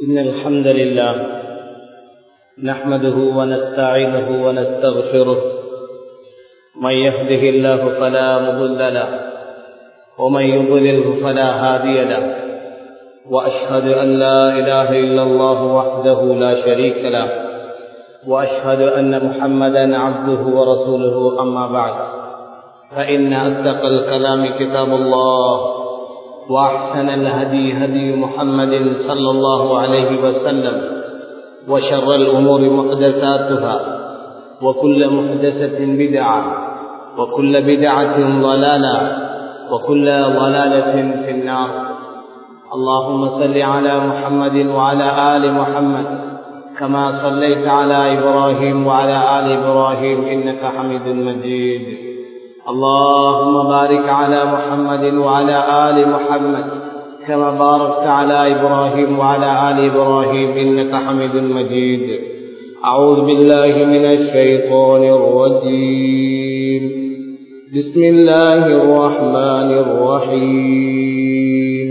إن الحمد لله نحمده ونستعينه ونستغفره من يهده الله فلا مضل له ومن يضلله فلا هادي له وأشهد أن لا إله إلا الله وحده لا شريك له وأشهد أن محمدا عبده ورسوله أما بعد فإن أصدق الكلام كتاب الله وأحسن الهدي هدي محمد صلى الله عليه وسلم وشر الأمور محدثاتها وكل محدثة بدعة وكل بدعة ضلالة وكل ضلالة في النار اللهم صل على محمد وعلى آل محمد كما صليت على إبراهيم وعلى آل إبراهيم إنك حميد مجيد اللهم بارك على محمد وعلى آل محمد كما باركت على إبراهيم وعلى آل إبراهيم إنك حميد مجيد أعوذ بالله من الشيطان الرجيم بسم الله الرحمن الرحيم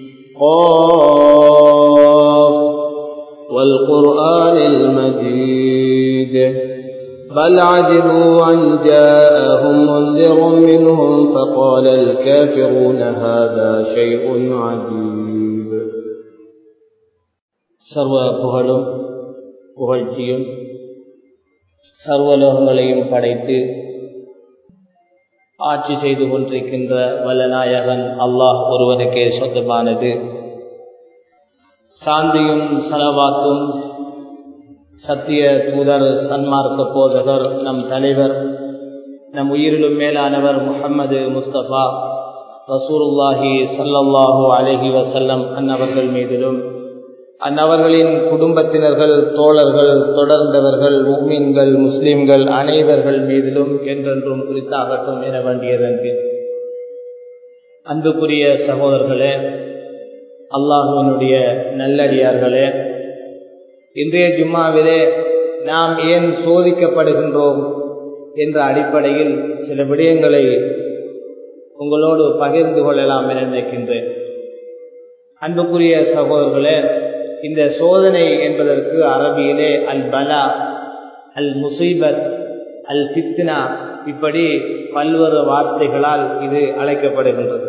قاف والقرآن المجيد بل عجبوا أن جاءهم منذر منهم فقال الكافرون هذا شيء عجيب சர்வ புகழும் புகழ்ச்சியும் சர்வலோகங்களையும் படைத்து ஆட்சி செய்து கொண்டிருக்கின்ற வல்லநாயகன் அல்லாஹ் ஒருவனுக்கே சொந்தமானது சாந்தியும் சலவாத்தும் சத்திய தூதர் சன்மார்க்க போதகர் நம் தலைவர் நம் உயிரிலும் மேலானவர் முகம்மது முஸ்தபா ரசூருல்லாஹி சல்லல்லாஹூ அலஹி வசல்லம் அன்னவர்கள் மீதிலும் அந்நவர்களின் குடும்பத்தினர்கள் தோழர்கள் தொடர்ந்தவர்கள் முக்மீன்கள் முஸ்லிம்கள் அனைவர்கள் மீதிலும் என்றென்றும் குறித்தாகட்டும் என வேண்டியதற்கு அன்புக்குரிய சகோதரர்களே அல்லாஹுவினுடைய நல்லடியார்களே இன்றைய ஜும்மாவிலே நாம் ஏன் சோதிக்கப்படுகின்றோம் என்ற அடிப்படையில் சில விடயங்களை உங்களோடு பகிர்ந்து கொள்ளலாம் என நினைக்கின்றேன் அன்புக்குரிய சகோதரர்களே இந்த சோதனை என்பதற்கு அரபியிலே அல் பலா அல் முசீபத் அல் ஃபித்னா இப்படி பல்வேறு வார்த்தைகளால் இது அழைக்கப்படுகின்றது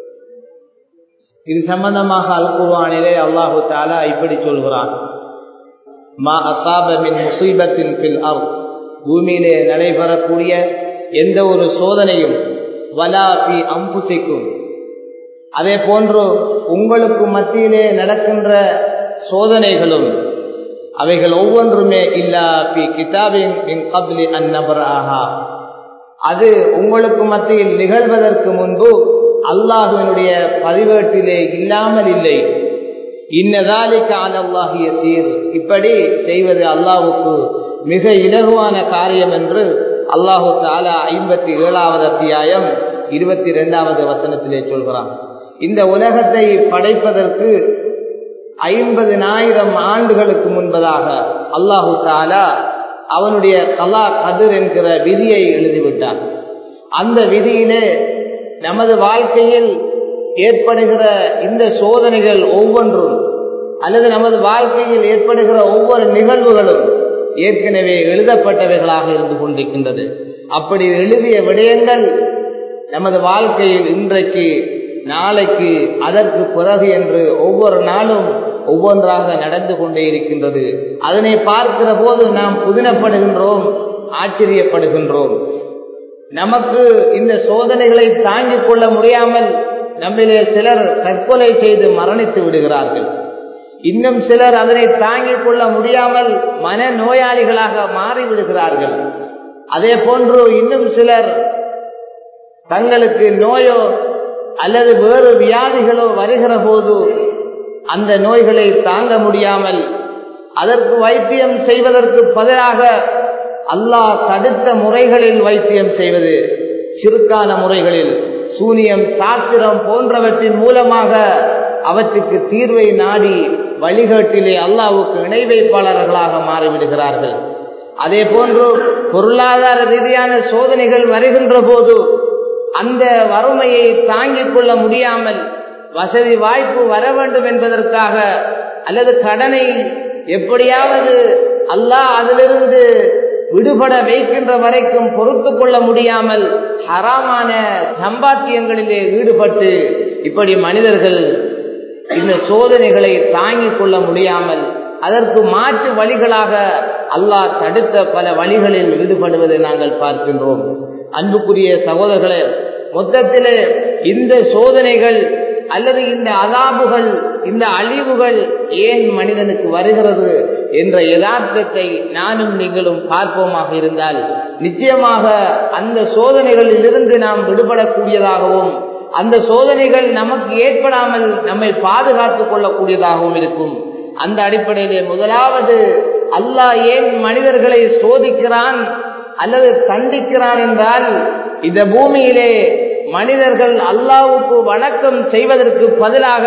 இது சம்பந்தமாக அல் குர்வானிலே அல்லாஹு தாலா இப்படி சொல்கிறான் மா அசாபமின் முசீபத்தின் பில் அவ் பூமியிலே நடைபெறக்கூடிய எந்த ஒரு சோதனையும் வலா பி அம்புசிக்கும் அதே போன்று உங்களுக்கு மத்தியிலே நடக்கின்ற சோதனைகளும் அவைகள் ஒவ்வொன்றுமே இல்லா பி கிதாபின் இன் கப்லி அந்நபர் ஆஹா அது உங்களுக்கு மத்தியில் நிகழ்வதற்கு முன்பு அல்லாஹுவினுடைய பதிவேட்டிலே இல்லாமல் இல்லை இன்னதாலிக்க அலல்லாகிய சீர் இப்படி செய்வது அல்லாஹுக்கு மிக இலகுவான காரியம் என்று அல்லாஹு தாலா ஐம்பத்தி ஏழாவது அத்தியாயம் இருபத்தி இரண்டாவது வசனத்திலே சொல்கிறான் இந்த உலகத்தை படைப்பதற்கு ஐம்பதினாயிரம் ஆண்டுகளுக்கு முன்பதாக அல்லாஹு தாலா அவனுடைய கலா கதிர் என்கிற விதியை எழுதிவிட்டான் அந்த விதியிலே நமது வாழ்க்கையில் ஏற்படுகிற இந்த சோதனைகள் ஒவ்வொன்றும் அல்லது நமது வாழ்க்கையில் ஏற்படுகிற ஒவ்வொரு நிகழ்வுகளும் ஏற்கனவே எழுதப்பட்டவைகளாக இருந்து கொண்டிருக்கின்றது அப்படி எழுதிய விடயங்கள் நமது வாழ்க்கையில் இன்றைக்கு நாளைக்கு அதற்கு பிறகு என்று ஒவ்வொரு நாளும் ஒவ்வொன்றாக நடந்து கொண்டே இருக்கின்றது அதனை பார்க்கிற போது நாம் புதினப்படுகின்றோம் ஆச்சரியப்படுகின்றோம் நமக்கு இந்த சோதனைகளை தாங்கிக் கொள்ள முடியாமல் நம்மிலே சிலர் தற்கொலை செய்து மரணித்து விடுகிறார்கள் இன்னும் சிலர் அதனை தாங்கிக் கொள்ள முடியாமல் மன நோயாளிகளாக மாறிவிடுகிறார்கள் அதே போன்று இன்னும் சிலர் தங்களுக்கு நோயோ அல்லது வேறு வியாதிகளோ வருகிற போது அந்த நோய்களை தாங்க முடியாமல் அதற்கு வைத்தியம் செய்வதற்கு பதிலாக அல்லாஹ் தடுத்த முறைகளில் வைத்தியம் செய்வது சிறுக்கான முறைகளில் சூனியம் சாஸ்திரம் போன்றவற்றின் மூலமாக அவற்றுக்கு தீர்வை நாடி வழிகாட்டிலே அல்லாவுக்கு இணை வைப்பாளர்களாக மாறிவிடுகிறார்கள் அதே போன்று பொருளாதார ரீதியான சோதனைகள் வருகின்ற போது அந்த வறுமையை தாங்கிக் கொள்ள முடியாமல் வசதி வாய்ப்பு வர வேண்டும் என்பதற்காக அல்லது கடனை எப்படியாவது அல்லாஹ் அதிலிருந்து விடுபட வைக்கின்ற வரைக்கும் பொறுத்து கொள்ள முடியாமல் ஹராமான சம்பாத்தியங்களிலே ஈடுபட்டு இப்படி மனிதர்கள் இந்த சோதனைகளை தாங்கிக் கொள்ள முடியாமல் அதற்கு மாற்று வழிகளாக அல்லாஹ் தடுத்த பல வழிகளில் ஈடுபடுவதை நாங்கள் பார்க்கின்றோம் அன்புக்குரிய சகோதரர்களே மொத்தத்திலே இந்த சோதனைகள் அல்லது இந்த அதாபுகள் இந்த அழிவுகள் ஏன் மனிதனுக்கு வருகிறது என்ற யதார்த்தத்தை நானும் நீங்களும் பார்ப்போமாக இருந்தால் நிச்சயமாக அந்த சோதனைகளில் இருந்து நாம் விடுபடக்கூடியதாகவும் அந்த சோதனைகள் நமக்கு ஏற்படாமல் நம்மை பாதுகாத்துக் கொள்ளக்கூடியதாகவும் இருக்கும் அந்த அடிப்படையிலே முதலாவது அல்லாஹ் ஏன் மனிதர்களை சோதிக்கிறான் அல்லது தண்டிக்கிறான் என்றால் இந்த பூமியிலே மனிதர்கள் அல்லாவுக்கு வணக்கம் செய்வதற்கு பதிலாக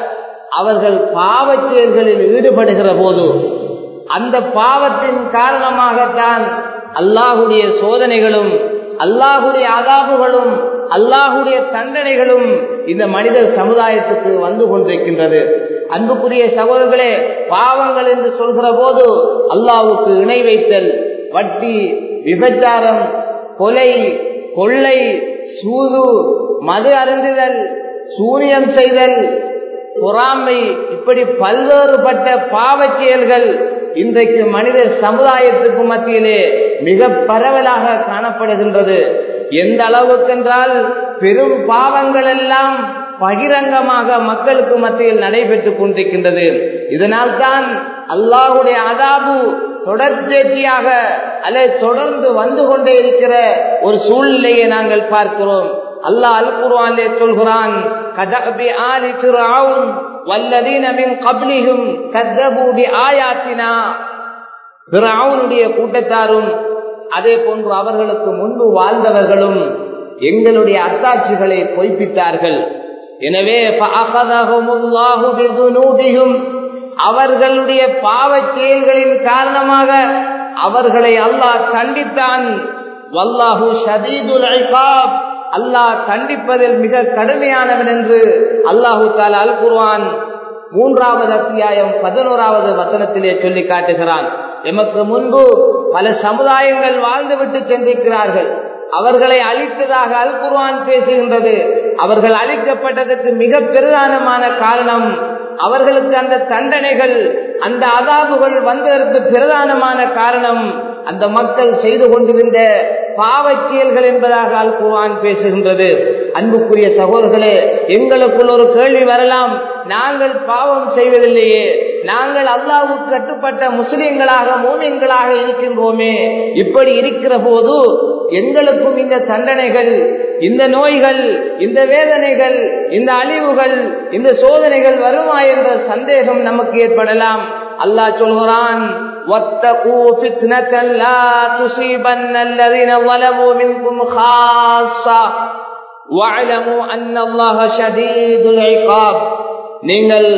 அவர்கள் பாவச் செயல்களில் ஈடுபடுகிற போது அந்த பாவத்தின் காரணமாகத்தான் அல்லாஹுடைய சோதனைகளும் அல்லாஹுடைய அதாபுகளும் அல்லாஹுடைய தண்டனைகளும் இந்த மனித சமுதாயத்துக்கு வந்து கொண்டிருக்கின்றது அன்புக்குரிய சகோதரர்களே பாவங்கள் என்று சொல்கிற போது அல்லாவுக்கு இணை வைத்தல் வட்டி விபச்சாரம் கொலை கொள்ளை சூது மது அருந்துதல் சூரியம் செய்தல் பொறாமை இப்படி பல்வேறுபட்ட பாவச் செயல்கள் இன்றைக்கு மனித சமுதாயத்துக்கு மத்தியிலே மிக பரவலாக காணப்படுகின்றது எந்த அளவுக்கென்றால் பெரும் பாவங்கள் எல்லாம் பகிரங்கமாக மக்களுக்கு மத்தியில் நடைபெற்றுக் கொண்டிருக்கின்றது இதனால் தான் அல்லாஹுடைய அதாபு தொடர்ச்சியாக அல்லது தொடர்ந்து வந்து கொண்டே இருக்கிற ஒரு சூழ்நிலையை நாங்கள் பார்க்கிறோம் அல்லாஹ் அல் குர்ஆனிலே சொல்கிறான் கதபி ஆலி ஃபிர்அவுன் வல்லதீன மின் கப்லிஹும் கத்தபு பி ஆயாத்தினா ஃபிர்அவுனுடைய கூட்டத்தாரும் அதே போன்று அவர்களுக்கு முன்பு வாழ்ந்தவர்களும் எங்களுடைய அத்தாட்சிகளை பொய்ப்பித்தார்கள் எனவே அவர்களுடைய பாவச் செயல்களின் காரணமாக அவர்களை அல்லாஹ் தண்டித்தான் வல்லாஹு ஷதீதுல் ஐகாப் அல்லாஹ் தண்டிப்பதில் மிக கடுமையானவன் என்று அல்லாஹு தாலா அல் குர்வான் மூன்றாவது அத்தியாயம் பதினோராவது வசனத்திலே சொல்லி காட்டுகிறான் எமக்கு முன்பு பல சமுதாயங்கள் வாழ்ந்துவிட்டு சென்றிருக்கிறார்கள் அவர்களை அழித்ததாக அல் குர்வான் பேசுகின்றது அவர்கள் அழிக்கப்பட்டதற்கு மிக பிரதானமான காரணம் அவர்களுக்கு அந்த தண்டனைகள் அந்த அதாபுகள் வந்ததற்கு பிரதானமான காரணம் அந்த மக்கள் செய்து கொண்டிருந்த பாவச் செயல்கள் என்பதாக அல் குர்ஆன் பேசுகின்றது அன்புக்குரிய சகோதரர்களே எங்களுக்குள் ஒரு கேள்வி வரலாம் நாங்கள் பாவம் செய்வதில்லையே நாங்கள் அல்லாவுக்கு கட்டுப்பட்ட முஸ்லிம்களாக மூமின்களாக இருக்கின்றோமே இப்படி இருக்கிற போது எங்களுக்கும் இந்த தண்டனைகள் இந்த நோய்கள் இந்த வேதனைகள் இந்த அழிவுகள் இந்த சோதனைகள் வருமா என்ற சந்தேகம் நமக்கு ஏற்படலாம் அல்லாஹ் சொல்கிறான் واتقوا فتنة لا تصيبن الذين ظلموا منكم خاصة واعلموا أن الله شديد العقاب நீங்கள்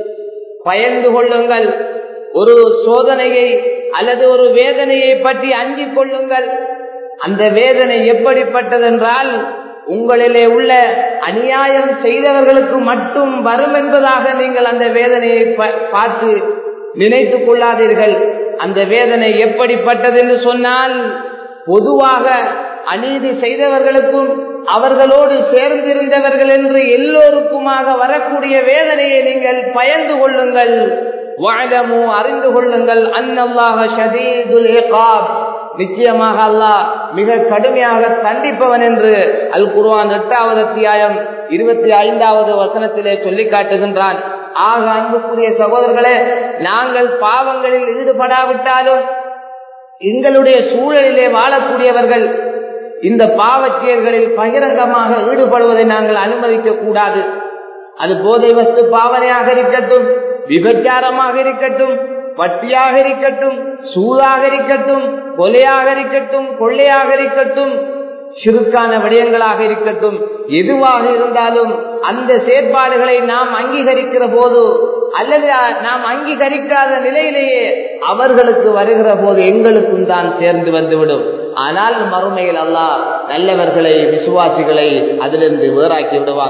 பயந்து கொள்ளுங்கள் ஒரு சோதனையை அல்லது ஒரு வேதனையை பற்றி அஞ்சிக் கொள்ளுங்கள் அந்த வேதனை எப்படிப்பட்டதென்றால் உங்களிலே உள்ள அநியாயம் செய்தவர்களுக்கு மட்டும் வரும் என்பதாக நீங்கள் அந்த வேதனையை பார்த்து நினைத்துக் கொள்ளாதீர்கள் அந்த வேதனை எப்படிப்பட்டது என்று சொன்னால் பொதுவாக அநீதி செய்தவர்களுக்கும் அவர்களோடு சேர்ந்திருந்தவர்கள் என்று எல்லோருக்குமாக வரக்கூடிய வேதனையை நீங்கள் பயந்து கொள்ளுங்கள் வாழமோ அறிந்து கொள்ளுங்கள் அன்னல்லாக ஷதீதுல் இகாப் நிச்சயமாக அல்லாஹ் மிக கடுமையாக தண்டிப்பவன் என்று அல் குர்ஆன் எட்டாவது அத்தியாயம் இருபத்தி ஐந்தாவது வசனத்திலே சொல்லி காட்டுகின்றான் ஆக அன்புக்குரிய சகோதரர்களே நாங்கள் பாவங்களில் ஈடுபடாவிட்டாலும் எங்களுடைய சூழலிலே வாழக்கூடியவர்கள் இந்த பாவச் செயல்களில் பகிரங்கமாக ஈடுபடுவதை நாங்கள் அனுமதிக்க கூடாது அது போதை வஸ்து பாவனையாக இருக்கட்டும் விபச்சாரமாக இருக்கட்டும் பட்டியாக இருக்கட்டும் சூதாக இருக்கட்டும் கொலையாக இருக்கட்டும் கொள்ளையாக இருக்கட்டும் சிறுக்கான விடயங்களாக இருக்கட்டும் எதுவாக இருந்தாலும் அந்த செயற்பாடுகளை நாம் அங்கீகரிக்கிற போது அல்லது நாம் அங்கீகரிக்காத நிலையிலேயே அவர்களுக்கு வருகிற போது எங்களுக்கும் தான் சேர்ந்து வந்துவிடும் ஆனால் மறுமையில் அல்லாஹ் நல்லவர்களை விசுவாசிகளை அதிலிருந்து வேறாக்கி விடுவான்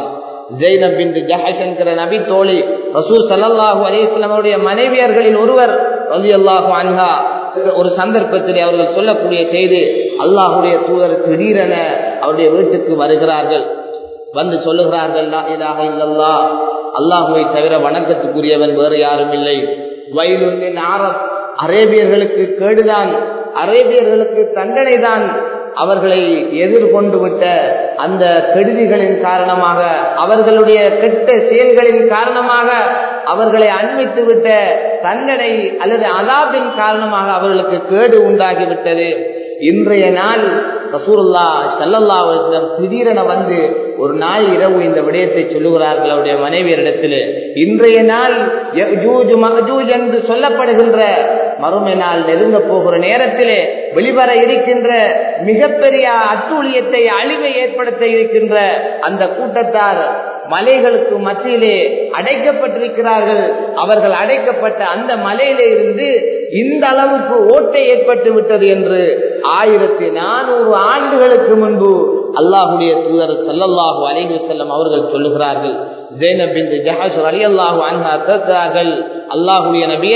ஜெய்னப் பின் ஜஹஷ் என்கிற நபி தோழி ரசூல் சல்லல்லாஹு அலிஸ்லாமுடைய மனைவியர்களில் ஒருவர் ரலி அல்லாஹு அன்ஹா ஒரு சந்தர்ப்பத்தில் அவர்கள் சொல்லக்கூடிய செய்தி அல்லாஹுடைய தூதர் திடீரென அவருடைய வீட்டுக்கு வருகிறார்கள் வந்து சொல்லுகிறார்கள் லா இலாஹ இல்லல்லா அல்லாஹுவை தவிர வணக்கத்துக்குரியவன் வேறு யாரும் இல்லை வயலுன்னின் ஆரப் அரேபியர்களுக்கு கேடுதான் அரேபியர்களுக்கு தண்டனை தான் அவர்களை எதிர்கொண்டு விட்ட அந்த கெடுதிகளின் காரணமாக அவர்களுடைய கெட்ட செயல்களின் காரணமாக அவர்களை அண்மித்து விட்ட தண்டனை அல்லது அலாபின் காரணமாக அவர்களுக்கு கேடு உண்டாகிவிட்டது இன்றைய நாள் ரசூருல்லா சல்லல்லா திடீரென வந்து ஒரு நாள் இரவு இந்த விடயத்தை சொல்லுகிறார்கள் அவருடைய மனைவியரிடத்தில் இன்றைய நாள் என்று சொல்லப்படுகின்ற மறுமை நாள் நெருங்க போகிற நேரத்திலே வெளிவர இருக்கின்ற மிகப்பெரிய அட்டூழியத்தை அழிவை ஏற்படுத்த இருக்கின்ற அந்த கூட்டத்தார் மலைகளுக்கு மத்தியிலே அடைக்கப்பட்டிருக்கிறார்கள் அவர்கள் அடைக்கப்பட்ட அந்த மலையிலே இருந்து இந்த அளவுக்கு ஓட்டை ஏற்பட்டு விட்டது என்று ஆயிரத்தி நானூறு ஆண்டுகளுக்கு முன்பு அல்லாஹுடைய தூதர் சல்லல்லாஹு அலைஹி செல்லம் அவர்கள் சொல்லுகிறார்கள் ஜெய்னப் பின் ஜஹாஸ் அலி அல்லாஹு அன்ஹா கேட்கிறார்கள் அல்லாஹுடைய நபிய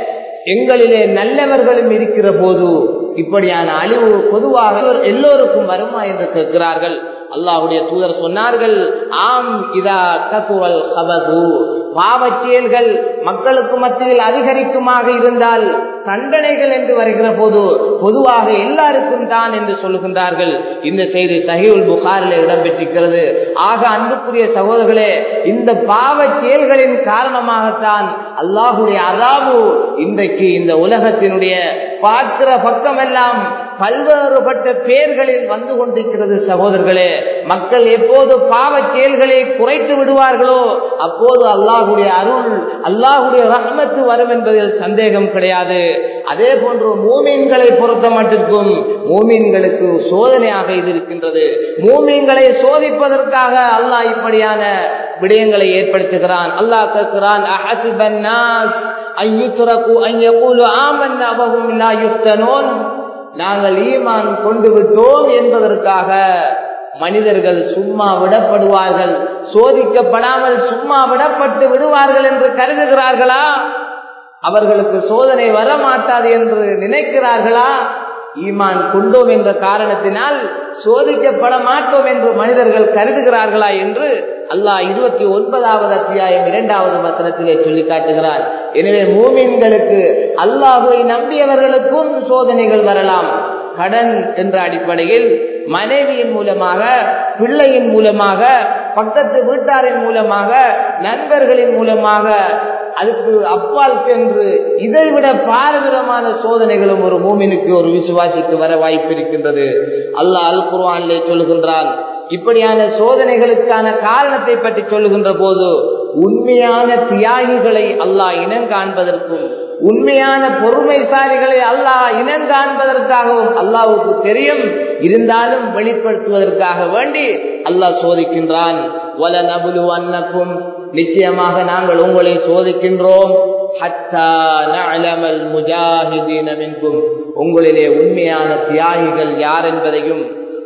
எங்களிலே நல்லவர்களும் இருக்கிற போது இப்படியான அழிவு பொதுவாக எல்லோருக்கும் வருமா என்று கேட்கிறார்கள் அல்லாஹுடைய தூதர் சொன்னார்கள் ஆம் இதா கத்துவல் கபது பாவச் செயல்கள் மக்களுக்கு மத்தியில் அதிகரிக்குமாக இருந்தால் தண்டனைகள் என்று வருகிற போது பொதுவாக எல்லாருக்கும் தான் என்று சொல்லுகின்றார்கள் இந்த செய்தி சஹிவுல் புகாரில் இடம்பெற்றிருக்கிறது ஆக அன்புக்குரிய சகோதரர்களே இந்த பாவச் செயல்களின் காரணமாகத்தான் அல்லாஹுடைய அதாபு இன்றைக்கு இந்த உலகத்தினுடைய பார்க்கிற பக்கமெல்லாம் பல்வேறுபட்ட பெயர்களில் வந்து கொண்டிருக்கிறது சகோதரர்களே மக்கள் எப்போது பாவ செயல்களை குறைத்து விடுவார்களோ அப்போது அல்லாஹுடைய அருள் அல்லாஹுடைய ரஹ்மத்து வரும் என்பதில் சந்தேகம் கிடையாது அதே போன்று மூமீன்களை பொறுத்த மட்டிற்கும் மூமீன்களுக்கு சோதனையாக இது இருக்கின்றது மூமீன்களை சோதிப்பதற்காக அல்லாஹ் இப்படியான விடயங்களை ஏற்படுத்துகிறான் அல்லாஹ் கேட்கிறான் அஹசிபன் நாஸ் ஐயுத்ரகு அன் யகூலு ஆமன்னா வஹும் லா யுஃப்தனூன் நாங்கள் ஈமான் கொண்டு விட்டோம் என்பதற்காக மனிதர்கள் சும்மா விடப்படுவார்கள் சோதிக்கப்படாமல் சும்மா விடப்பட்டு விடுவார்கள் என்று கருதுகிறார்களா அவர்களுக்கு சோதனை வர மாட்டாது என்று நினைக்கிறார்களா ஈமான் கொண்டோம் என்ற காரணத்தினால் சோதிக்கப்பட மாட்டோம் என்று மனிதர்கள் கருதுகிறார்களா என்று அல்லாஹ் இருபத்தி ஒன்பதாவது அத்தியாயம் இரண்டாவது வசனத்திலே சொல்லி காட்டுகிறார் எனவே மூமின்களுக்கு அல்லாஹுவை நம்பியவர்களுக்கும் சோதனைகள் வரலாம் கடன் என்ற அடிப்படையில் மனைவியின் மூலமாக பிள்ளையின் மூலமாக பக்கத்து வீட்டாரின் மூலமாக நண்பர்களின் மூலமாக அதுக்கு அப்பால் சென்று இதைவிட பாரதூரமான சோதனைகளும் ஒரு மூமினுக்கு ஒரு விசுவாசிக்கு வர வாய்ப்பு இருக்கின்றது அல்லாஹ் அல் குர்ஆனிலே சொல்லுகின்றான் இப்படியான சோதனைகளுக்கான காரணத்தை பற்றி சொல்லுகின்ற போது உண்மையான தியாகிகளை அல்லாஹ் இனங்காண்பதற்கும் உண்மையான பொறுமைசாலிகளை அல்லாஹ் இனங்காண்பதற்காகவும் அல்லாவுக்கு தெரியும் இருந்தாலும் வெளிப்படுத்துவதற்காக வேண்டி அல்லாஹ் சோதிக்கின்றான் வல நபுலு அன்னக்கும் நிச்சயமாக நாங்கள் உங்களை சோதிக்கின்றோம் உங்களிலே உண்மையான தியாகிகள் யார் என்பதையும்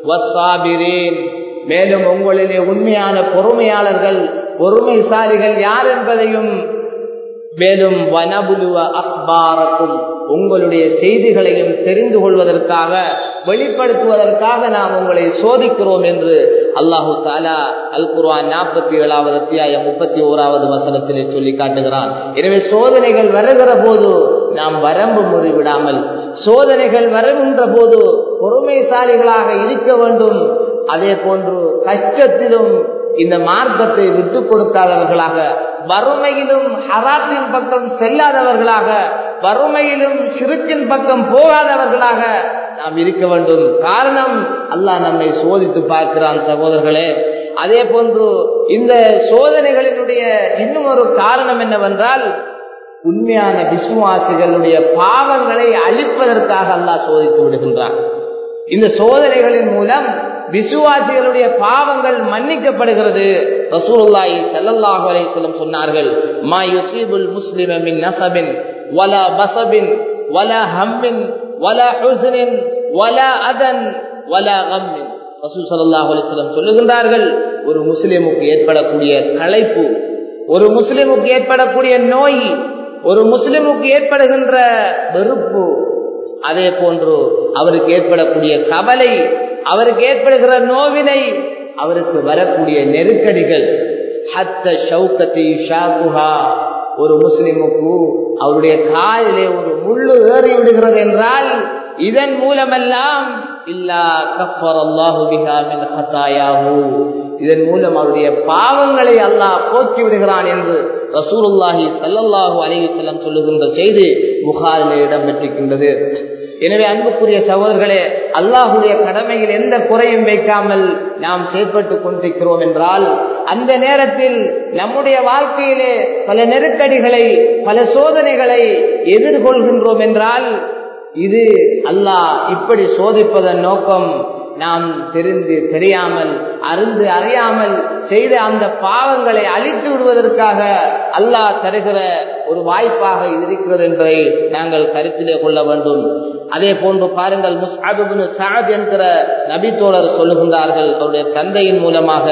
மேலும் உங்களிலே உண்மையான பொறுமையாளர்கள் பொறுமைசாலிகள் யார் என்பதையும் மேலும் வனபுலுவ அஹ்பாரக்கும் உங்களுடைய செய்திகளையும் தெரிந்து கொள்வதற்காக வெளிப்படுத்துவதற்காக நாம் உங்களை சோதிக்கிறோம் என்று அல்லாஹு தாலா அல் குர்ஆன் நாற்பத்தி ஏழாவது அத்தியாயம் முப்பத்தி ஓராவது வசனத்திலே சொல்லி காட்டுகிறான் எனவே சோதனைகள் வருகிற போது நாம் வரம்பு முறிவிடாமல் சோதனைகள் வருகின்ற போது பொறுமைசாலிகளாக இருக்க வேண்டும் அதே போன்று கஷ்டத்திலும் இந்த மார்க்கத்தை விட்டு கொடுக்காதவர்களாக வறுமையிலும் ஹராத்தின் பக்கம் செல்லாதவர்களாக வறுமையிலும் சிறுக்கின் பக்கம் போகாதவர்களாக நாம் இருக்க வேண்டும் காரணம் அல்லாஹ் நம்மை சோதித்து பார்க்கிறான் சகோதரர்களே அதே போன்று இந்த சோதனைகளினுடைய இன்னும் ஒரு காரணம் என்னவென்றால் உண்மையான விசுவாசிகளுடைய பாவங்களை அழிப்பதற்காக அல்லாஹ் சோதித்து விடுகின்றான் இந்த சோதனைகளின் மூலம் விசுவாசிகளுடைய பாவங்கள் மன்னிக்கப்படுகிறது ரசூலுல்லாஹி ஸல்லல்லாஹு அலைஹி வஸல்லம் சொன்னார்கள் மா யுஸீபுல் முஸ்லிம மின் நஸபின் வலா பஸபின் வலா ஹம்மின் வலா ஹுஸ்னின் வலா அதன் வலா கம்மின் ரசூல் சல்லாஹ் அலிஸ்லம் சொல்லுகின்றார்கள் ஒரு முஸ்லிமுக்கு ஏற்படக்கூடிய களைப்பு ஒரு முஸ்லிமுக்கு ஏற்படக்கூடிய நோய் ஒரு முஸ்லிமுக்கு ஏற்படுகின்ற வெறுப்பு அதே போன்று அவருக்கு ஏற்படக்கூடிய கவலை அவருக்கு ஏற்படுகிற நோவினை அவருக்கு வரக்கூடிய நெருக்கடிகள் ஹத்த ஷவுக்கத்தை ஷாகுஹா ஒரு முஸ்லிமுக்கு அவருடைய காலிலே ஒரு முள்ளு ஏறி விடுகிறது என்றால் இதன் மூலமெல்லாம் இல்லா கஃபர் அல்லாஹு பிஹா மின் ஹதாயாஹு இதன் மூலம் அவருடைய பாவங்களை அல்லாஹ் போக்கி விடுகிறான் என்று ரசூலுல்லாஹி ஸல்லல்லாஹு அலைஹி வஸல்லம் சொல்லுகின்ற செய்தி புகாரிலே இடம்பெற்றிருக்கின்றது எனவே அன்புக்குரிய சகோதரர்களே அல்லாஹுடைய கடமையில் எந்த குறையும் வைக்காமல் நாம் செயற்பட்டு கொண்டிருக்கிறோம் என்றால் அந்த நேரத்தில் நம்முடைய வாழ்க்கையிலே பல நெருக்கடிகளை பல சோதனைகளை எதிர்கொள்கின்றோம் என்றால் இது அல்லாஹ் இப்படி சோதிப்பதன் நோக்கம் நாம் தெரிந்து தெரியாமல் அருந்து அறியாமல் செய்த அந்த பாவங்களை அழித்து விடுவதற்காக அல்லாஹ் தருகிற ஒரு வாய்ப்பாக இது இருக்கிறது என்பதை நாங்கள் கருத்திலே கொள்ள வேண்டும் அதே போன்று பாருங்கள் முஸ்அபின் சாத் என்கிற நபித்தோழர் சொல்லுகின்றார்கள் அவருடைய தந்தையின் மூலமாக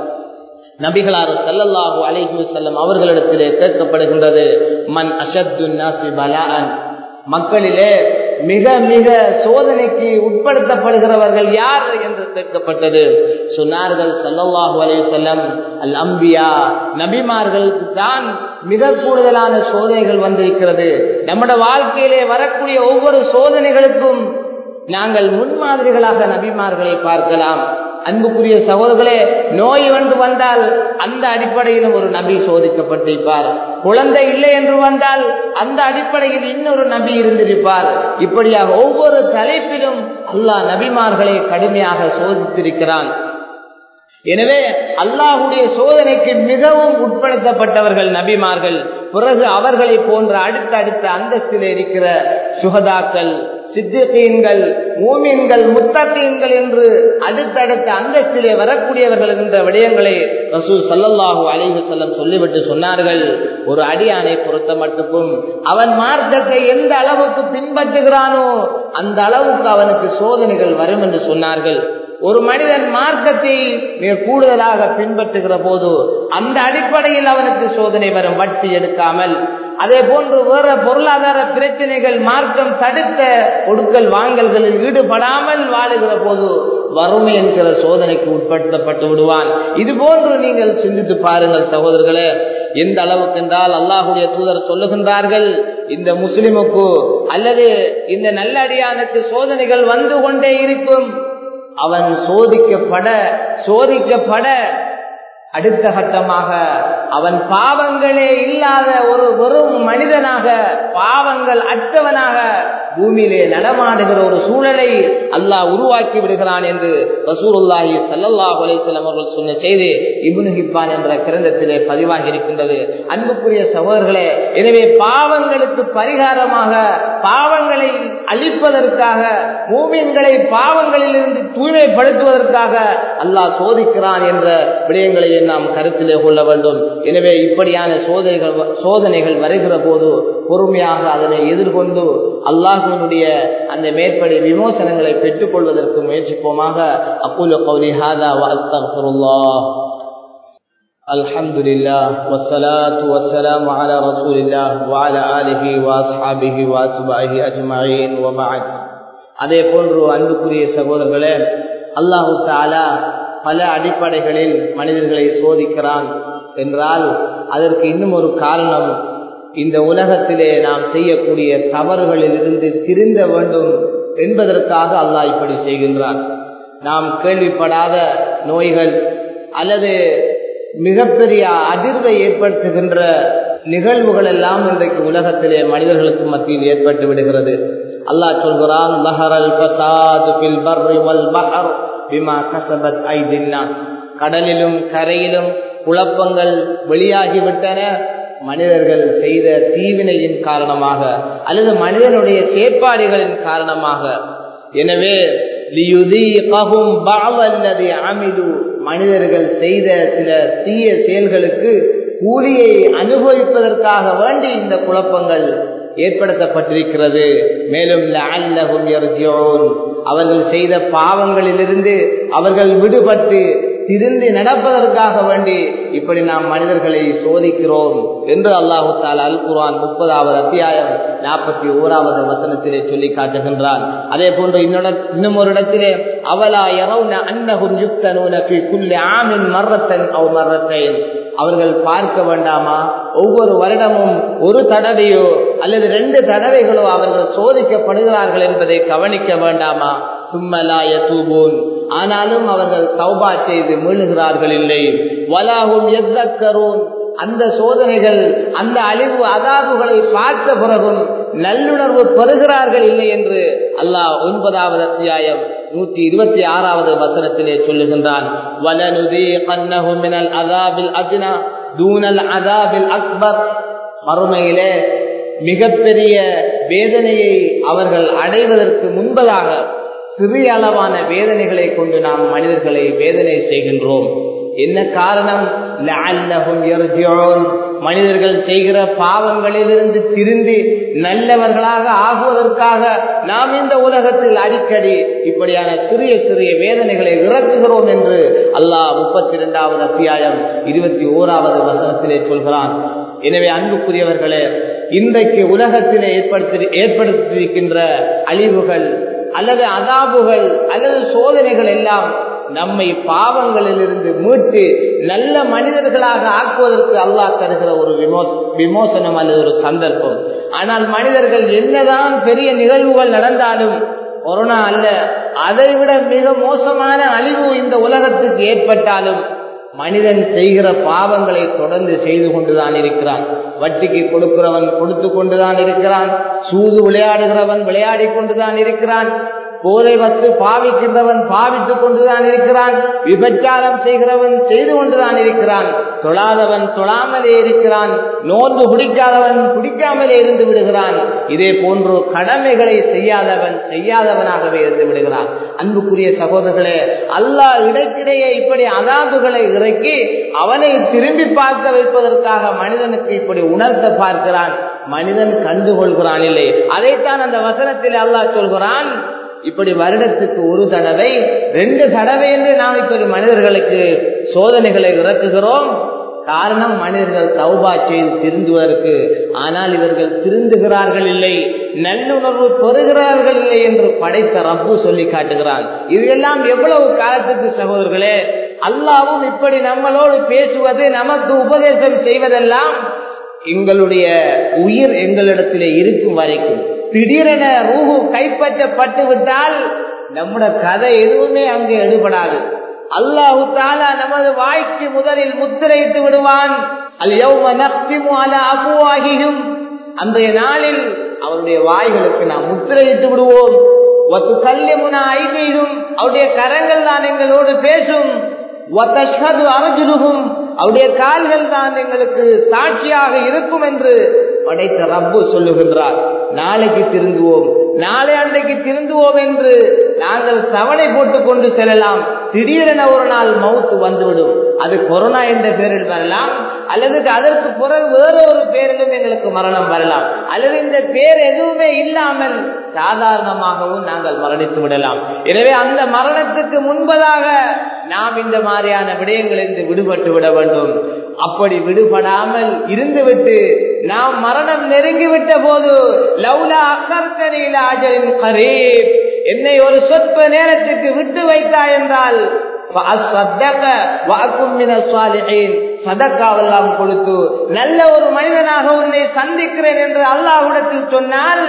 நபிகளார் சல்லல்லாஹு அலைஹி செல்லம் அவர்களிடத்திலே கேட்கப்படுகின்றது மன் அஷத்து நாசி பலான் மக்களிலே மிக மிக சோதனைக்கு உட்படுத்தப்படுகிறவர்கள் யார் என்று கேட்கப்பட்டது சொன்னார்கள் சல்லல்லாஹு அலைஹி செல்லம் அல் அம்பியா நபிமார்களுக்கு தான் மிக கூடுதலான சோதனைகள் வந்திருக்கிறது நம்முடைய வாழ்க்கையிலே வரக்கூடிய ஒவ்வொரு சோதனைகளுக்கும் நாங்கள் முன்மாதிரிகளாக நபிமார்களை பார்க்கலாம் அன்புக்குரிய சகோதரர்களே நோய் ஒன்று வந்தால் அந்த அடிப்படையிலும் ஒரு நபி சோதிக்கப்பட்டிருப்பார் குழந்தை இல்லை என்று வந்தால் அந்த அடிப்படையில் இன்னொரு நபி இருந்திருப்பார் இப்படியாக ஒவ்வொரு தலைப்பிலும் அல்லாஹ் நபிமார்களை கடுமையாக சோதித்திருக்கிறான் எனவே அல்லாஹுடைய சோதனைக்கு மிகவும் உட்படுத்தப்பட்டவர்கள் நபிமார்கள் பிறகு அவர்களை போன்ற அடுத்த அடுத்த அந்தஸ்தில் இருக்கிற சுகதாக்கள் சித்திகீன்கள் மூமீன்கள் முத்தகீன்கள் என்று அடுத்தடுத்த அந்தஸ்திலே வரக்கூடியவர்கள் என்ற விடயங்களை ரசூல் சல்லல்லாஹு அலைஹி செல்லம் சொல்லிவிட்டு சொன்னார்கள் ஒரு அடியானை பொறுத்த மட்டுக்கும் அவன் மார்க்கத்தை எந்த அளவுக்கு பின்பற்றுகிறானோ அந்த அளவுக்கு அவனுக்கு சோதனைகள் வரும் என்று சொன்னார்கள் ஒரு மனிதன் மார்க்கத்தை மிக கூடுதலாக பின்பற்றுகிற போது அந்த அடிப்படையில் அவனுக்கு சோதனை வரும் வட்டி எடுக்காமல் அதே போன்று வேற பொருளாதார பிரச்சனைகள் மார்க்கம் தடுத்த கொடுக்கல் வாங்கல்களில் ஈடுபடாமல் வாழுகிற போது வறுமை என்கிற சோதனைக்கு உட்படுத்தப்பட்டு விடுவான் இது போன்று நீங்கள் சிந்தித்து பாருங்கள் சகோதரர்களே எந்த அளவுக்கு என்றால் அல்லாஹுடைய தூதர் சொல்லுகின்றார்கள் இந்த முஸ்லிமுக்கு அல்லது இந்த நல்லடியானுக்கு சோதனைகள் வந்து கொண்டே இருக்கும் அவன் சோதிக்கப்பட சோதிக்கப்பட அடுத்த கட்டமாக அவன் பாவங்களே இல்லாத ஒரு வெறும் மனிதனாக பாவங்கள் அற்றவனாக பூமியிலே நடமாடுகிற ஒரு சூழலை அல்லாஹ் உருவாக்கி விடுகிறான் என்று ரசூலுல்லாஹி சல்லல்லாஹு அலைஹிஸ்ஸலாம் அவர்கள் சொன்ன செய்தி இப்னு ஹிப்பான் என்ற கிரந்தத்திலே பதிவாகி இருக்கின்றது அன்புக்குரிய சகோதரர்களே எனவே பாவங்களுக்கு பரிகாரமாக பாவங்களை அழிப்பதற்காக மூமின்களை பாவங்களில் இருந்து தூய்மைப்படுத்துவதற்காக அல்லாஹ் சோதிக்கிறான் என்ற விடயங்களை நாம் கருத்திலே கொள்ள வேண்டும் எனவே இப்படியான சோதனைகள் சோதனைகள் வருகிற போது பொறுமையாக அதனை எதிர்கொண்டு அல்லாஹுனுடைய அந்த மேற்படி விமோசனங்களை பெற்றுக் கொள்வதற்கு முயற்சிப்போமாக அக்குல கௌலி ஹாதா வஸ்தகுருல்லாஹ் الحمد لله والصلاة والسلام على رسول الله وعلى آله وأصحابه وأتباعه أجمعين وبعد அதே போன்று அன்புக்குரிய சகோதரர்களே அல்லாஹு தாலா பல அடிப்படைகளில் மனிதர்களை சோதிக்கிறான் என்றால் அதற்கு இன்னும் ஒரு காரணம் இந்த உலகத்திலே நாம் செய்யக்கூடிய தவறுகளில் இருந்து திருந்த வேண்டும் என்பதற்காக அல்லாஹ் இப்படி செய்கின்றான் நாம் கேள்விப்படாத நோய்கள் அல்லது மிகப்பெரிய அதிர்வை ஏற்படுத்துகின்ற நிகழ்வுகள் எல்லாம் இன்றைக்கு உலகத்திலே மனிதர்களுக்கு மத்தியில் ஏற்பட்டு விடுகிறது அல்லாஹ் சொல்கிறான் கடலிலும் கரையிலும் குழப்பங்கள் வெளியாகிவிட்டன மனிதர்கள் செய்த தீவினையின் காரணமாக அல்லது மனிதனுடைய செயற்பாடுகளின் காரணமாக எனவே மனிதர்கள் செய்த சில தீய செயல்களுக்கு கூலியை அனுபவிப்பதற்காக வேண்டி இந்த குழப்பங்கள் ஏற்படுத்தப்பட்டிருக்கிறது மேலும் லஅல்லஹும் யர்ஜிஊன் அவர்கள் செய்த பாவங்களிலிருந்து அவர்கள் விடுபட்டு திருந்து நடப்பதற்காக வேண்டி இப்படி நாம் மனிதர்களை சோதிக்கிறோம் என்று அல்லாஹு தாலா அல் குர்ஆன் முப்பதாவது அத்தியாயம் நாற்பத்தி ஓராவது வசனத்திலே சொல்லி காட்டுகின்றான் அதே போன்று இன்னொரு இன்னும் ஒரு இடத்திலே அவலா யரவுன அன்னஹும் யுக்தனூன ஃபீ குல்லி ஆமின் மர்ரத்தன் அவ் மர்ரத்தைன் அவர்கள் பார்க்க வேண்டாமா ஒவ்வொரு வருடமும் ஒரு தடவையோ அல்லது ரெண்டு தடவைகளோ அவர்கள் சோதிக்கப்படுகிறார்கள் என்பதை கவனிக்க வேண்டாமா சும்மலாய தூபூன் ஆனாலும் அவர்கள் தௌபா செய்து மீளுகிறார்கள் இல்லை வலாகும் எத்தக்கரூன் அந்த சோதனைகள் அந்த அழிவு அதாபுகளை பார்த்த பிறகும் நல்லுணர்வு பெறுகிறார்கள் இல்லை என்று அல்லாஹ் ஒன்பதாவது அத்தியாயம் நூற்றி இருபத்தி ஆறாவது வசனத்திலே சொல்லுகின்றான் வலனுதி கண்ணஹும் மினல் அதாபில் அஜ்னா தூனல் அதாபில் அக்பர் மறுமையிலே மிகப்பெரிய வேதனையை அவர்கள் அடைவதற்கு முன்பதாக சிறிய அளவான வேதனைகளை கொண்டு நாம் மனிதர்களை வேதனை செய்கின்றோம் என்ன காரணம் லஅல்லஹும் யர்ஜிஊன் மனிதர்கள் செய்கிற பாவங்களிலிருந்து திருந்தி நல்லவர்களாக ஆகுவதற்காக நாம் இந்த உலகத்தில் அடிக்கடி இப்படியான சிறிய சிறிய வேதனைகளை இறக்குகிறோம் என்று அல்லாஹ் முப்பத்தி இரண்டாவது அத்தியாயம் இருபத்தி ஓராவது வசனத்திலே சொல்கிறான் எனவே அன்புக்குரியவர்களே இன்றைக்கு உலகத்திலே ஏற்படுத்தி ஏற்படுத்தியிருக்கின்ற அழிவுகள் அல்லது அதாபுகள் அல்லது சோதனைகள் எல்லாம் நம்மை பாவங்களிலிருந்து மீட்டு நல்ல மனிதர்களாக ஆக்குவதற்கு அல்லாஹ் தருகிற ஒரு விமோச விமோசனம் அல்லது ஒரு சந்தர்ப்பம் ஆனால் மனிதர்கள் என்னதான் பெரிய நிகழ்வுகள் நடந்தாலும் கொரோனா அல்ல அதைவிட மிக மோசமான அழிவு இந்த உலகத்துக்கு ஏற்பட்டாலும் மனிதன் செய்கிற பாவங்களை தொடர்ந்து செய்து கொண்டுதான் இருக்கிறான் வட்டிக்கு கொடுக்கிறவன் கொடுத்து கொண்டுதான் இருக்கிறான் சூது விளையாடுகிறவன் விளையாடி கொண்டுதான் இருக்கிறான் போதை வத்து பாவிக்கின்றவன் பாவித்துக் கொண்டுதான் இருக்கிறான் விபச்சாரம் செய்கிறவன் செய்து கொண்டுதான் இருக்கிறான் தொழாதவன் தொழாமலே இருக்கிறான் நோன்பு குடிக்காதவன் குடிக்காமலே இருந்து விடுகிறான் இதே போன்று கடமைகளை செய்யாதவன் செய்யாதவனாகவே இருந்து விடுகிறான் அன்புக்குரிய சகோதரர்களே அல்லாஹ் இடைக்கிடையே இப்படி அதாபுகளை இறக்கி அவனை திரும்பி பார்க்க வைப்பதற்காக மனிதனுக்கு இப்படி உணர்த்த பார்க்கிறான் மனிதன் கண்டுகொள்கிறான் இல்லை அதைத்தான் அந்த வசனத்தில் அல்லாஹ் சொல்கிறான் இப்படி வருடத்துக்கு ஒரு தடவை ரெண்டு தடவை என்று நாம் இப்படி மனிதர்களுக்கு சோதனைகளை இறக்குகிறோம் காரணம் மனிதர்கள் தௌபா செய்து திருந்துவதற்கு ஆனால் இவர்கள் திருந்துகிறார்கள் இல்லை நல்லுணர்வு பெறுகிறார்கள் இல்லை என்று படைத்த ரப்பு சொல்லி காட்டுகிறான் இதெல்லாம் எவ்வளவு காலத்துக்கு சகோதரர்களே அல்லாவும் இப்படி நம்மளோடு பேசுவது நமக்கு உபதேசம் செய்வதெல்லாம் எங்களுடைய உயிர் எங்களிடத்திலே இருக்கும் வரைக்கும் திடீரென ரூஹு கைப்பற்றப்பட்டு விட்டால் நம்முடைய கதை எதுவுமே அங்கே எடுபடாது அல்லாஹு தாலா நமது வாய்க்கு முதலில் முத்திரையிட்டு விடுவான் அல் அபுவாகியும் அன்றைய நாளில் அவருடைய வாய்களுக்கு நாம் முத்திரையிட்டு விடுவோம் ஒத்து கல்யமுனா ஐதீகம் அவருடைய கரங்கள் தான் எங்களோடு பேசும் அரஜுருகும் அவருடைய கால்கள் தான் எங்களுக்கு சாட்சியாக இருக்கும் என்று படைத்த ரப்பு சொல்லுகின்றார் நாளைக்கு திருந்துவோம் நாளை அன்றைக்கு திருந்துவோம் என்று நாங்கள் தவணை போட்டுக் கொண்டு செல்லலாம் திடீரென ஒரு நாள் மவுத்து வந்துவிடும் அது கொரோனா என்ற பேரில் வரலாம் அல்லது அதற்கு பிறகு வேற ஒரு பேரிலும் எங்களுக்கு மரணம் வரலாம் அல்லது இந்த பேர் எதுவுமே இல்லாமல் சாதாரணமாகவும் நாங்கள் மரணித்து விடலாம் எனவே அந்த மரணத்துக்கு முன்பதாக நாம் இந்த மாதிரியான விடயங்களிலிருந்து விடுபட்டு விட வேண்டும் அப்படி விடுபடாமல் இருந்துவிட்டு நாம் மரணம் நெருங்கிவிட்ட போது லவ்லா அசர்கனில அஜரின் கரீப் என்னை ஒரு சொற்ப நேரத்துக்கு விட்டு வைத்தாய் என்றால் சதக்காவெல்லாம் கொடுத்து நல்ல ஒரு மனிதனாக உன்னை சந்திக்கிறேன் என்று அல்லாஹ்விடத்தில் சொன்னால்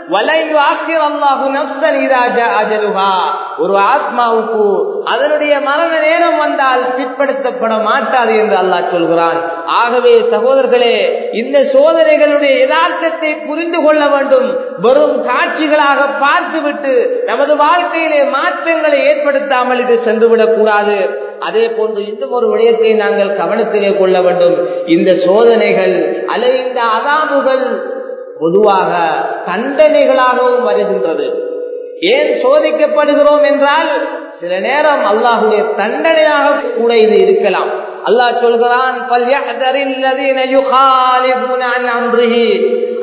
ஒரு ஆத்மாவுக்கு அதனுடைய மரண நேரம் வந்தால் பிற்படுத்தப்பட மாட்டாது என்று அல்லாஹ் சொல்கிறான் ஆகவே சகோதரர்களே இந்த சோதனைகளுடைய யதார்த்தத்தை புரிந்து கொள்ள வேண்டும் வெறும் காட்சிகளாக பார்த்துவிட்டு நமது வாழ்க்கையிலே மாற்றங்களை ஏற்படுத்தாமல் இது சென்றுவிடக் கூடாது அதே போன்று இன்னும் ஒரு விடயத்தை நாங்கள் கவனத்திலே கொள்ள வேண்டும் இந்த சோதனைகள் அல்லது இந்த அதாமுகள் பொதுவாக தண்டனைகளாகவும் வருகின்றது ஏன் சோதிக்கப்படுகிறோம் என்றால் சில நேரம் அல்லாஹுடைய தண்டனையாக கூட இது இருக்கலாம் அல்லாஹ் சொல்கிறான்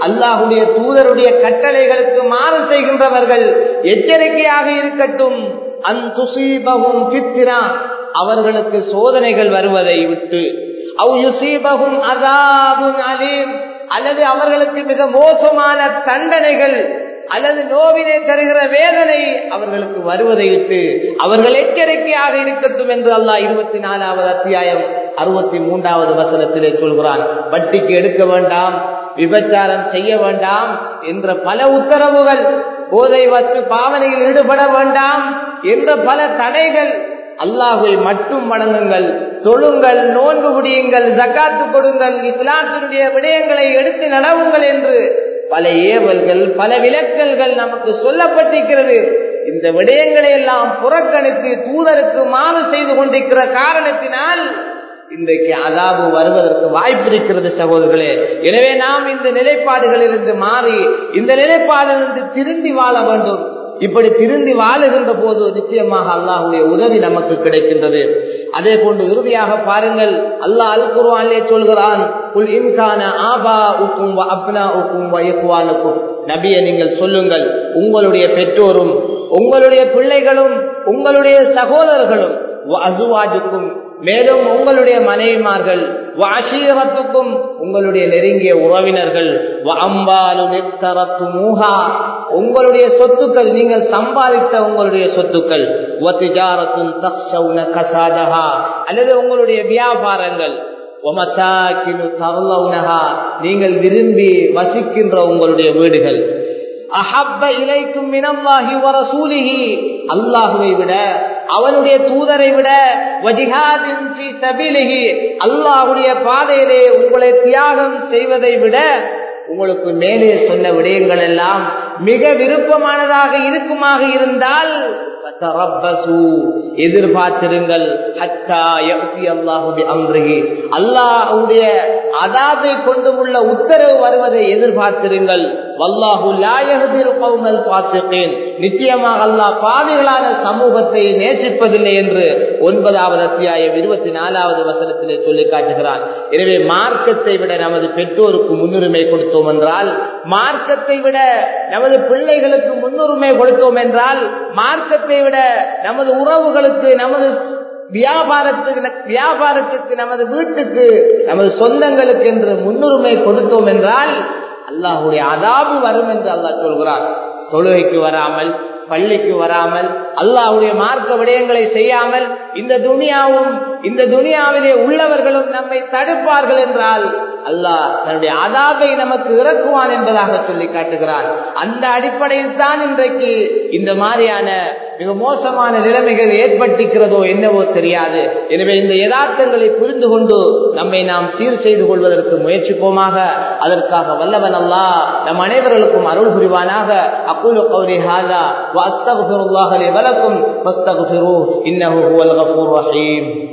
அல்லாஹுடைய தூதருடைய கட்டளைகளுக்கு மாறு செய்கின்றவர்கள் எச்சரிக்கையாக இருக்கட்டும் அந்துசீபகும் பித்திரா அவர்களுக்கு சோதனைகள் வருவதை விட்டு அவ் யுசீபகும் அதாபுன் அலீம் அல்லது அவர்களுக்கு மிக மோசமான தண்டனைகள் அல்லது நோவினை தருகிற வேதனை அவர்களுக்கு வருவதை இட்டு அவர்கள் எச்சரிக்கையாக இருக்கட்டும் என்று அல்லாஹ் இருபத்தி நாலாவது அத்தியாயம் அறுபத்தி மூன்றாவது வசனத்திலே சொல்கிறான் வட்டிக்கு எடுக்க வேண்டாம் விபச்சாரம் செய்ய வேண்டாம் என்ற பல உத்தரவுகள் போதை வத்து பாவனையில் ஈடுபட வேண்டாம் என்ற பல தடைகள் அல்லாஹை மட்டும் வணங்குங்கள் தொழுங்கள் நோன்பு முடியுங்கள் ஜக்காத்து கொடுங்கள் இஸ்லாத்தினுடைய விடயங்களை எடுத்து நடவுங்கள் என்று பல ஏவல்கள் பல விலக்கல்கள் நமக்கு சொல்லப்பட்டிருக்கிறது இந்த விடயங்களை எல்லாம் புறக்கணித்து தூதருக்கு மாறு செய்து கொண்டிருக்கிற காரணத்தினால் இன்றைக்கு அதாபு வருவதற்கு வாய்ப்பு இருக்கிறது சகோதரர்களே எனவே நாம் இந்த நிலைப்பாடுகளிலிருந்து மாறி இந்த நிலைப்பாடிலிருந்து திருந்தி வாழ வேண்டும் இப்படி திருந்தி வாழுகின்ற போது நிச்சயமாக அல்லாஹுடைய உதவி நமக்கு கிடைக்கின்றது அதே போன்று இறுதியாக பாருங்கள் அல்லாஹ் அல் குர்வானிலே சொல்கிறான் குல் இன்கான ஆபா உக்கும் அப்னா உக்கும் வயகுவானுக்கும் நபியை நீங்கள் சொல்லுங்கள் உங்களுடைய பெற்றோரும் உங்களுடைய பிள்ளைகளும் உங்களுடைய சகோதரர்களும் அசுவாஜுக்கும் மேலும் உங்களுடைய மனைவிமார்கள் வாஷீரத்துக்கும் உங்களுடைய நெருங்கிய உறவினர்கள் உங்களுடைய சொத்துக்கள் நீங்கள் சம்பாதித்த உங்களுடைய சொத்துக்கள் அல்லது உங்களுடைய வியாபாரங்கள் நீங்கள் விரும்பி வசிக்கின்ற உங்களுடைய வீடுகள் அஹப்ப இலைக்கும் மினல்லாஹி வரசூலிஹி அல்லாஹுவை விட அவனுடைய தூதரை விட வஜிஹாதின் ஃபீ சபீலிஹி அல்லாஹ்வுடைய பாதையிலே உங்களை தியாகம் செய்வதை விட உங்களுக்கு மேலே சொன்ன விடயங்கள் எல்லாம் மிக விருப்பமானதாக இருக்குமாக இருந்தால் எதிர்பார்த்திருங்கள் அல்லாஹுடைய அதாபை கொண்டும் உள்ள உத்தரவு வருவதை எதிர்பார்த்திருங்கள் வல்லாஹு லாயகதில் கவுமல் பாசிக்கேன் நிச்சயமாக அல்லாஹ் பாவிகளான சமூகத்தை நேசிப்பதில்லை என்று ஒன்பதாவது அத்தியாயம் இருபத்தி நாலாவது வசனத்திலே சொல்லி காட்டுகிறான் எனவே மார்க்கத்தை விட நமது பெற்றோருக்கு முன்னுரிமை கொடுத்தோம் என்றால் மார்க்கத்தை விட நமது பிள்ளைகளுக்கு முன்னுரிமை கொடுத்தோம் என்றால் மார்க்கத்தை விட நமது உறவுகளுக்கு நமது வியாபாரத்துக்கு வியாபாரத்துக்கு நமது வீட்டுக்கு நமது சொந்தங்களுக்கு என்று முன்னுரிமை கொடுத்தோம் என்றால் அல்லாஹுடைய அதாபு வரும் என்று அல்லாஹ் சொல்கிறார் தொழுகைக்கு வராமல் பள்ளிக்கு வராமல் அல்லாஹுடைய மார்க்க விடயங்களை செய்யாமல் இந்த துனியாவும் இந்த துனியாவிலே உள்ளவர்களும் நம்மை தடுப்பார்கள் என்றால் அல்லாஹ் தன்னுடைய அதாபை நமக்கு இறக்குவான் என்பதாக சொல்லி காட்டுகிறான் அந்த அடிப்படையில் தான் இன்றைக்கு இந்த மாதிரியான மிக மோசமான நிலைமைகள் ஏற்பட்டிருக்கிறதோ என்னவோ தெரியாது எனவே இந்த யதார்த்தங்களை புரிந்து கொண்டு நம்மை நாம் சீர் செய்து கொள்வதற்கு முயற்சிப்போமாக அதற்காக வல்லவன் அல்லா நம் அனைவர்களுக்கும் அருள் புரிவானாக அக்குலு கௌரி ஹாதா வாஸ்தகுல்லாஹலி வலக்கும் வஸ்தகுரு இன்னஹு ஹுவல் கஃபூர் ரஹீம்